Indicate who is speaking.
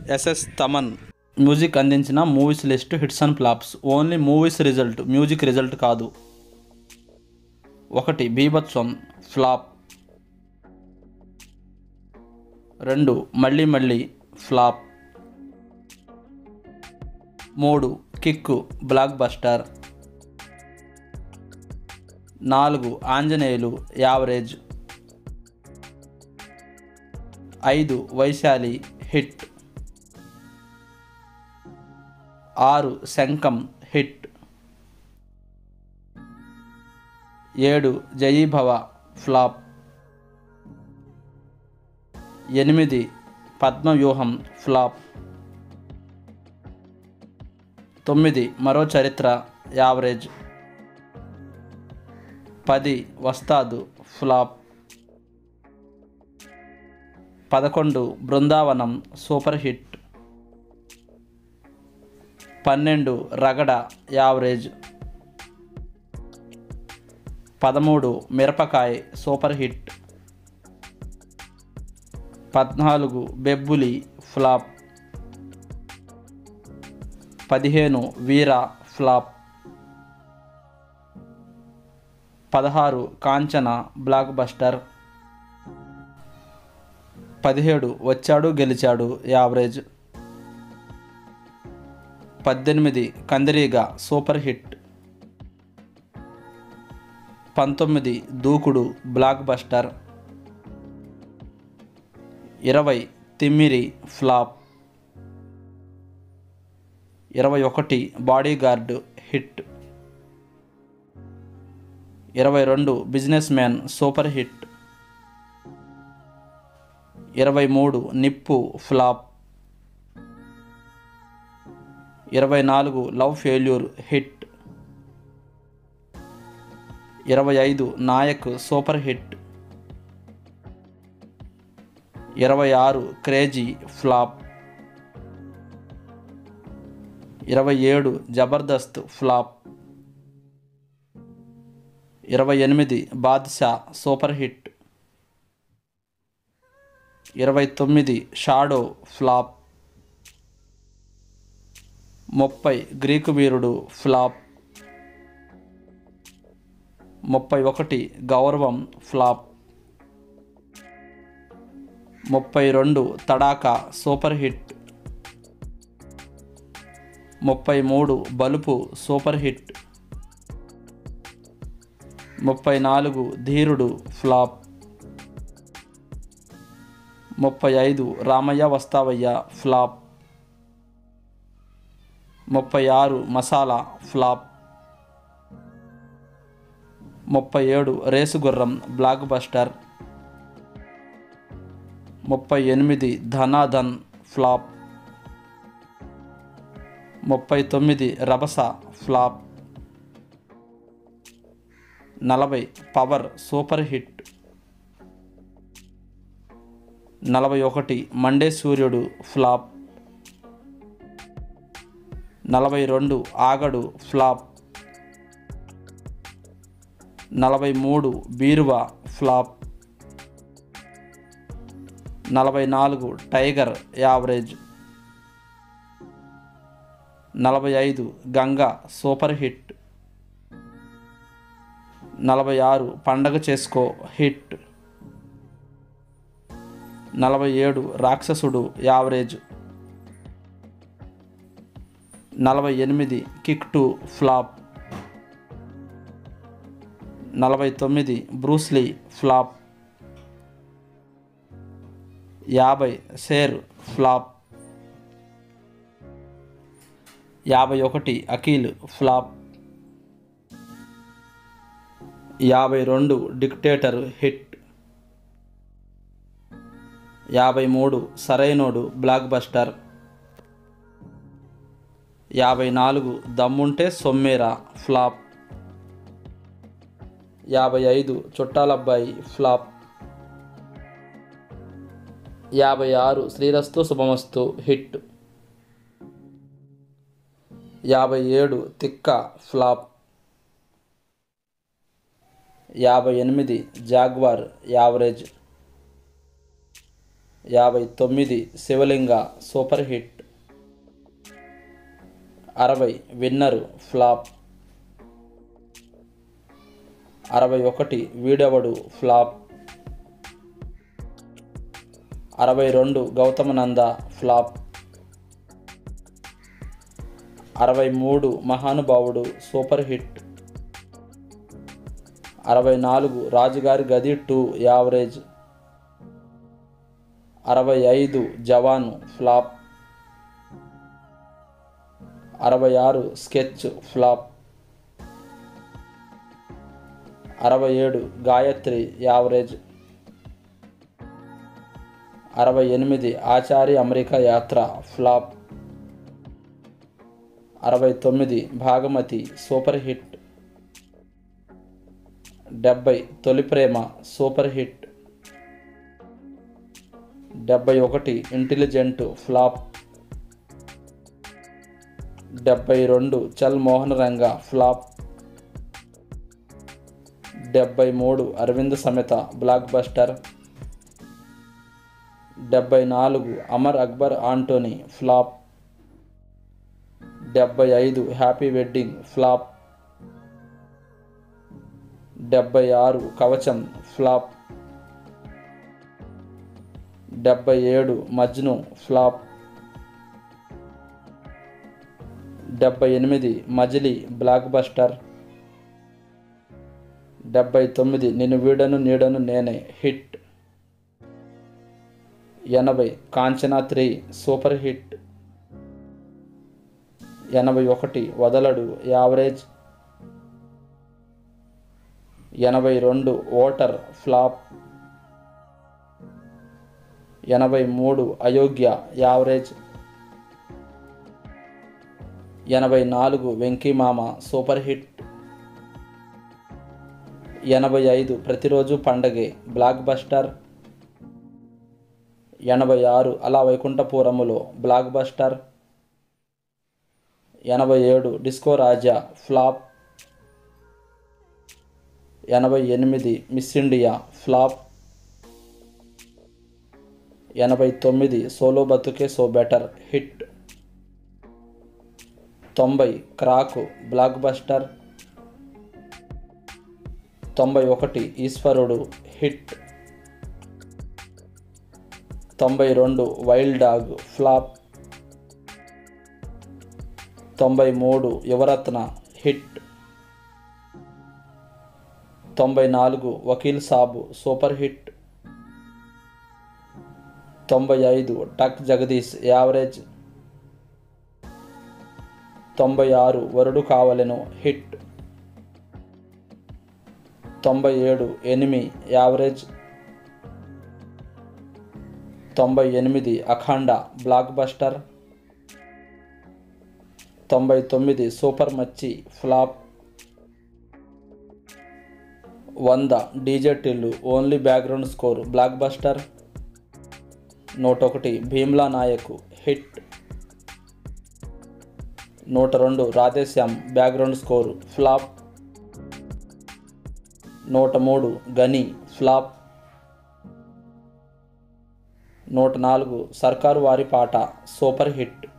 Speaker 1: SS Thaman music అందించిన movies list hits and flops only movies result music result కాదు ఒకటి బీభత్సం ఫ్లాప్ రెండు మళ్ళీ మళ్ళీ ఫ్లాప్ మూడు కిక్కు బ్లాక్ బస్టర్ నాలుగు ఆంజనేయులు యావరేజ్ ఐదు వైశాలి హిట్ ఆరు శంఖం హిట్ ఏడు జయీభవ ఫ్లాప్ ఎనిమిది పద్మవ్యూహం ఫ్లాప్ తొమ్మిది మరో చరిత్ర యావరేజ్ పది వస్తాదు ఫ్లాప్ పదకొండు బృందావనం సూపర్ హిట్ పన్నెండు రగడ యావరేజ్ పదమూడు మిరపకాయ సూపర్ హిట్ పద్నాలుగు బెబ్బులి ఫ్లాప్ పదిహేను వీర ఫ్లాప్ పదహారు కాంచన బ్లాక్ బస్టర్ పదిహేడు వచ్చాడు గెలిచాడు యావరేజ్ పద్దెనిమిది కందిరీగ సూపర్ హిట్ పంతొమ్మిది దూకుడు బ్లాక్ బస్టర్ ఇరవై తిమ్మిరి ఫ్లాప్ ఇరవై ఒకటి బాడీగార్డ్ హిట్ ఇరవై రెండు బిజినెస్ మ్యాన్ సూపర్ హిట్ ఇరవై మూడు నిప్పు ఫ్లాప్ ఇరవై నాలుగు లవ్ ఫెయిల్యూర్ హిట్ ఇరవై ఐదు నాయక్ సూపర్ హిట్ ఇరవై ఆరు క్రేజీ ఫ్లాప్ ఇరవై ఏడు జబర్దస్త్ ఫ్లాప్ ఇరవై ఎనిమిది బాద్షా సూపర్ హిట్ ఇరవై తొమ్మిది షాడో ఫ్లాప్ ముప్పై గ్రీకు వీరుడు ఫ్లాప్ ముప్పై ఒకటి గౌరవం ఫ్లాప్ ముప్పై రెండు తడాకా సూపర్ హిట్ ముప్పై మూడు బలుపు సూపర్ హిట్ ముప్పై నాలుగు ధీరుడు ఫ్లాప్ ముప్పై ఐదు రామయ్య వస్తావయ్య ఫ్లాప్ ముప్పై ఆరు మసాలా ఫ్లాప్ ముప్పై ఏడు రేసు గుర్రం బ్లాక్ బస్టర్ ముప్పై ఎనిమిది ధనాధన్ ఫ్లాప్ ముప్పై తొమ్మిది రభస ఫ్లాప్ నలభై పవర్ సూపర్ హిట్ నలభై ఒకటి మండే సూర్యుడు ఫ్లాప్ నలభై రెండు ఆగడు ఫ్లాప్ నలభై మూడు బీరువా ఫ్లాప్ నలభై నాలుగు టైగర్ యావరేజ్ నలభై ఐదు గంగా సూపర్ హిట్ నలభై ఆరు పండగ చేసుకో హిట్ నలభై ఏడు రాక్షసుడు యావరేజ్ నలభై ఎనిమిది కిక్ టు ఫ్లాప్ నలభై తొమ్మిది బ్రూస్లీ ఫ్లాప్ యాభై షేర్ ఫ్లాప్ యాభై ఒకటి అఖిల్ ఫ్లాప్ యాభై రెండు డిక్టేటర్ హిట్ యాభై మూడు సరైనోడు బ్లాక్ బస్టర్ యాభై నాలుగు దమ్ముంటే సొమ్మేరా ఫ్లాప్ యాభై ఐదు చుట్టాలబ్బాయి ఫ్లాప్ యాభై ఆరు శ్రీరస్తు శుభమస్తు హిట్ యాభై ఏడు తిక్క ఫ్లాప్ యాభై ఎనిమిది జాగ్వార్ యావరేజ్ యాభై తొమ్మిది శివలింగ సూపర్ హిట్ అరవై విన్నరు ఫ్లాప్ అరవై ఒకటి వీడెవడు ఫ్లాప్ అరవై రెండు గౌతమనంద ఫ్లాప్ అరవై మూడు మహానుభావుడు సూపర్ హిట్ అరవై నాలుగు రాజుగారి గది టూ యావరేజ్ అరవై ఐదు జవాను ఫ్లాప్ అరవై ఆరు స్కెచ్ ఫ్లాప్ అరవై ఏడు గాయత్రి యావరేజ్ అరవై ఎనిమిది ఆచార్య అమెరికా యాత్ర ఫ్లాప్ అరవై తొమ్మిది భాగమతి సూపర్ హిట్ డెబ్బై తొలి ప్రేమ సూపర్ హిట్ డెబ్బై ఒకటి ఇంటెలిజెంట్ ఫ్లాప్ డెబ్బై రెండు చల్ మోహన్ రంగ ఫ్లాప్ డెబ్బై మూడు అరవింద్ సమేత బ్లాక్ బస్టర్ డెబ్బై నాలుగు అమర్ అక్బర్ ఆంటోనీ ఫ్లాప్ డెబ్బై ఐదు హ్యాపీ వెడ్డింగ్ ఫ్లాప్ డెబ్బై ఆరు కవచం ఫ్లాప్ డెబ్బై ఏడు మజ్ను ఫ్లాప్ డెబ్బై ఎనిమిది మజిలీ బ్లాక్ బస్టర్ డెబ్బై తొమ్మిది నేను వీడను నీడను నేనే హిట్ ఎనభై కాంచనా త్రీ సూపర్ హిట్ ఎనభై ఒకటి వదలడు యావరేజ్ ఎనభై రెండు ఓటర్ ఫ్లాప్ ఎనభై మూడు అయోగ్య యావరేజ్ ఎనభై నాలుగు వెంకీమామ సూపర్ హిట్ ఎనభై ఐదు ప్రతిరోజు పండగే బ్లాక్ బస్టర్ ఎనభై ఆరు అలా వైకుంఠపురములో బ్లాక్ బస్టర్ ఎనభై ఏడు డిస్కో రాజా ఫ్లాప్ ఎనభై ఎనిమిది మిస్ ఇండియా ఫ్లాప్ ఎనభై తొమ్మిది సోలో బతుకే సో బెటర్ హిట్ తొంభై క్రాకు బ్లాక్ బస్టర్ తొంభై ఒకటి ఈశ్వరుడు హిట్ తొంభై రెండు వైల్డ్ డాగ్ ఫ్లాప్ తొంభై మూడు యువరత్న హిట్ తొంభై నాలుగు వకీల్ సాబు సూపర్ హిట్ తొంభై ఐదు టక్ జగదీష్ యావరేజ్ తొంభై ఆరు వరుడు కావలెను హిట్ తొంభై ఏడు ఎనిమి యావరేజ్ తొంభై ఎనిమిది అఖండ బ్లాక్ బస్టర్ తొంభై తొమ్మిది సూపర్ మచ్చి ఫ్లాప్ వంద DJ Tillu only background score block buster నూట ఒకటి భీమ్లా నాయక్ హిట్ నూట రెండు రాధేశ్యామ్ బ్యాక్గ్రౌండ్ స్కోరు ఫ్లాప్ నూట మూడు గని ఫ్లాప్ నూట నాలుగు సర్కారు వారి పాట సూపర్ హిట్